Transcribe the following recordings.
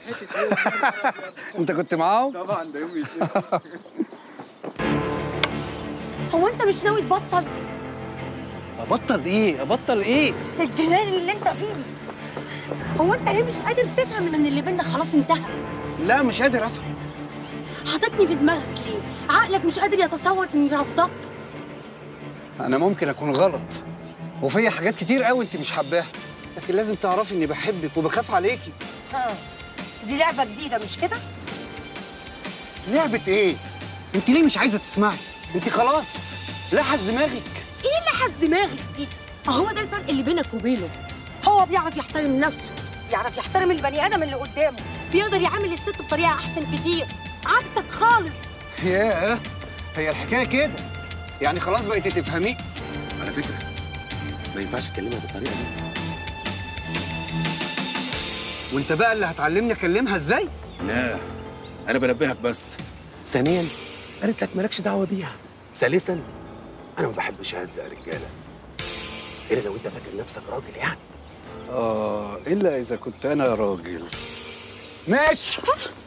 انت كنت معاهم طبعا ده يوم يتنسي هو انت مش ناوي تبطل ابطل ايه ابطل ايه الجنان اللي انت فيه هو انت ليه مش قادر تفهم ان اللي بينا خلاص انتهى لا مش قادر افهم حاططني في دماغك ليه عقلك مش قادر يتصور اني رافضاك انا ممكن اكون غلط وفي حاجات كتير قوي انت مش حباها لكن لازم تعرفي اني بحبك وبخاف عليكي ها دي لعبه جديده مش كده لعبة ايه انت ليه مش عايزه تسمعي انت خلاص لحس دماغك ايه اللي حز دماغك دي هو ده الفرق اللي بينك وبينه هو بيعرف يحترم نفسه بيعرف يحترم البني ادم اللي قدامه بيقدر يعامل الست بطريقه احسن كتير عكسك خالص ياه هي الحكايه كده يعني خلاص بقيتي تفهميه على فكره ما ينفعش تكلمها بالطريقه دي وانت بقى اللي هتعلمني اكلمها ازاي لا انا بنبهك بس ثانيا قالت لك مالكش دعوه بيها ثالثا انا ما بحبش اهزق رجاله الا لو انت فاكر نفسك راجل يعني اه الا اذا كنت انا راجل ماشي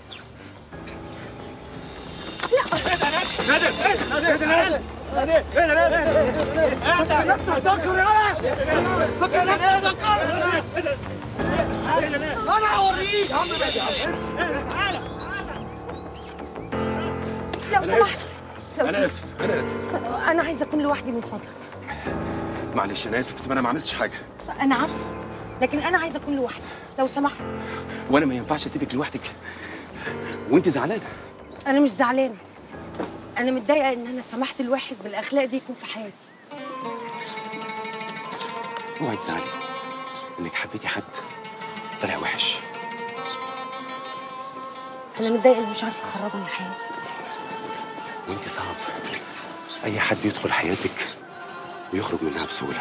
لو سمحت لو انا اسف انا اسف سمحت. انا عايزه اكون لوحدي من فضلك معلش انا اسف بس انا ما عملتش حاجه انا عارفه لكن انا عايزه اكون لوحدي لو سمحت وانا ما ينفعش اسيبك لوحدك وانت زعلانه انا مش زعلانه انا متضايقه ان انا سمحت لواحد بالاخلاق دي يكون في حياتي اوعي تزعلي انك حبيتي حد طلع وحش انا متضايقه اني مش عارفه اخرجه من حياتي وانت صعب اي حد يدخل حياتك ويخرج منها بسهوله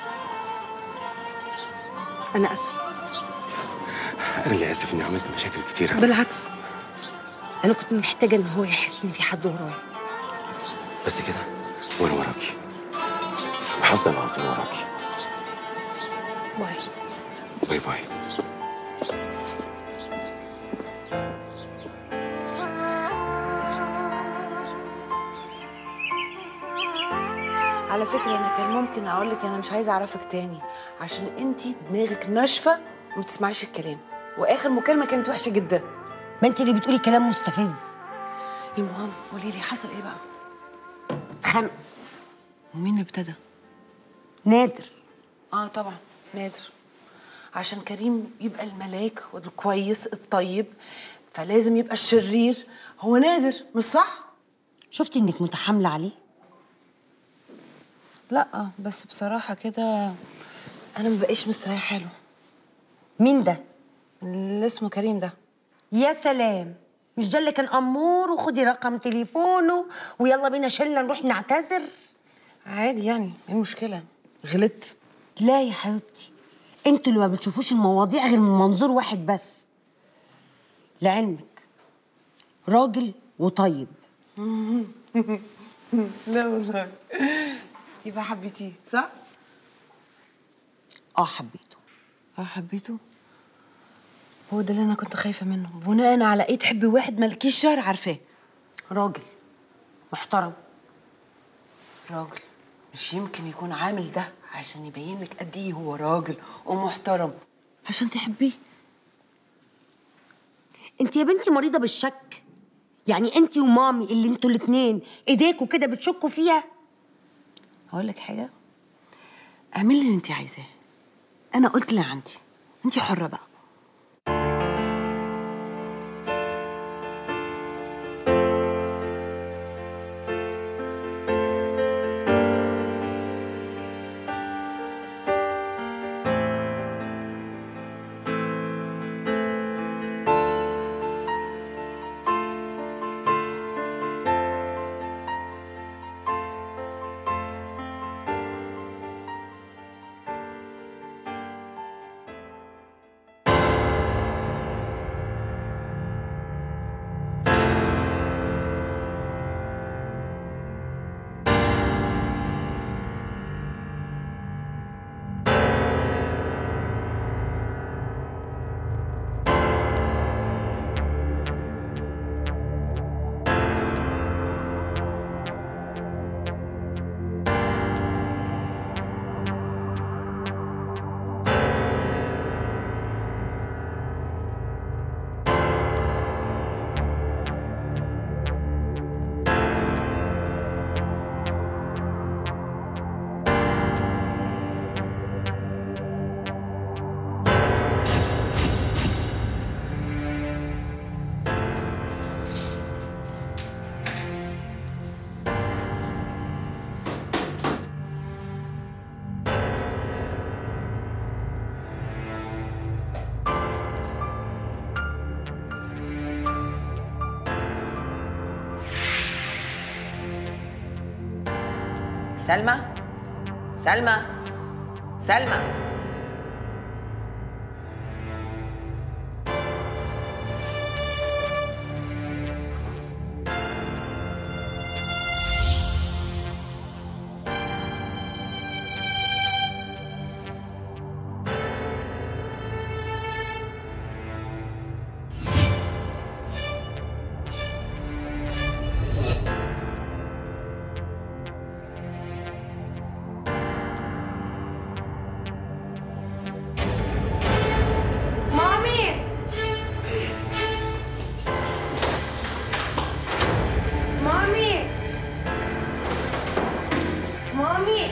انا اسفه انا اللي اسف اني عملت مشاكل كتيره بالعكس انا كنت محتاجه ان هو يحس ان في حد ورايا بس كده وانا وراكي وهفضل على طول وراكي باي باي باي على فكرة أنا كان ممكن أقول لك أنا مش عايزة أعرفك تاني عشان أنتي دماغك ناشفة وما بتسمعيش الكلام وآخر مكالمة كانت وحشة جدا ما انت اللي بتقولي كلام مستفز المهم قولي لي حصل إيه بقى؟ اتخانق ومين اللي ابتدى؟ نادر آه طبعا نادر عشان كريم يبقى الملاك والكويس الطيب فلازم يبقى الشرير هو نادر مش صح؟ شفتي انك متحامله عليه لا بس بصراحة كده أنا مبقاش مستريحة له مين ده اللي اسمه كريم ده يا سلام مش ده اللي كان امور وخدي رقم تليفونه ويلا بينا شله نروح نعتذر عادي يعني ايه المشكلة؟ غلطت لا يا حبيبتي انتوا اللي ما بتشوفوش المواضيع غير من منظور واحد بس لعلمك راجل وطيب لا والله يبقى حبيتيه صح؟ اه حبيته اه حبيته هو ده اللي انا كنت خايفه منه بناء على ايه تحبي واحد مالكيش شهر عارفاه راجل محترم راجل مش يمكن يكون عامل ده عشان يبين لك قد ايه هو راجل ومحترم عشان تحبيه انت يا بنتي مريضه بالشك يعني انت ومامي اللي انتوا الاتنين ايديكوا كده بتشكوا فيها هقول لك حاجه اعملي اللي انت عايزاه انا قلت اللي عندي انت حره بقى سلمى سلمى سلمى مامي مامي مامي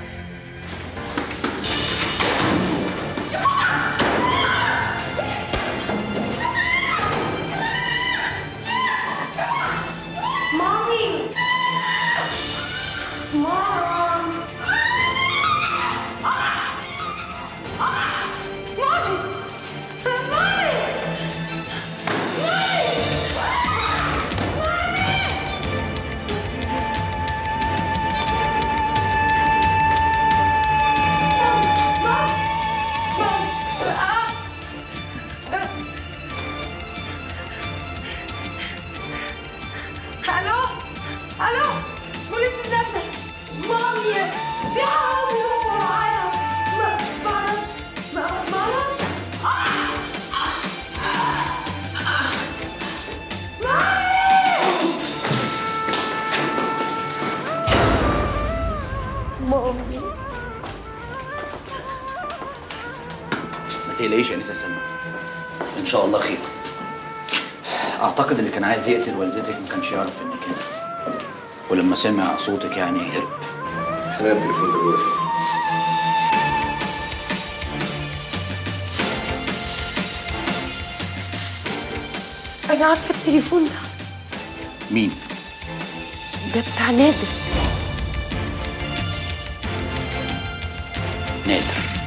مامي مام مامي مامي الو الو بوليس النبدة مامي في حرامي هو معايا ما معرفش ما معرفش مامي ما تقلقيش يا انسه سلمى ان شاء الله خير اعتقد اللي كان عايز يقتل والدتك ما كانش يعرف انك هنا ولما سمع صوتك يعني هرب خلينا التليفون ده جوه انا عارفه التليفون ده مين ده بتاع نادر نادر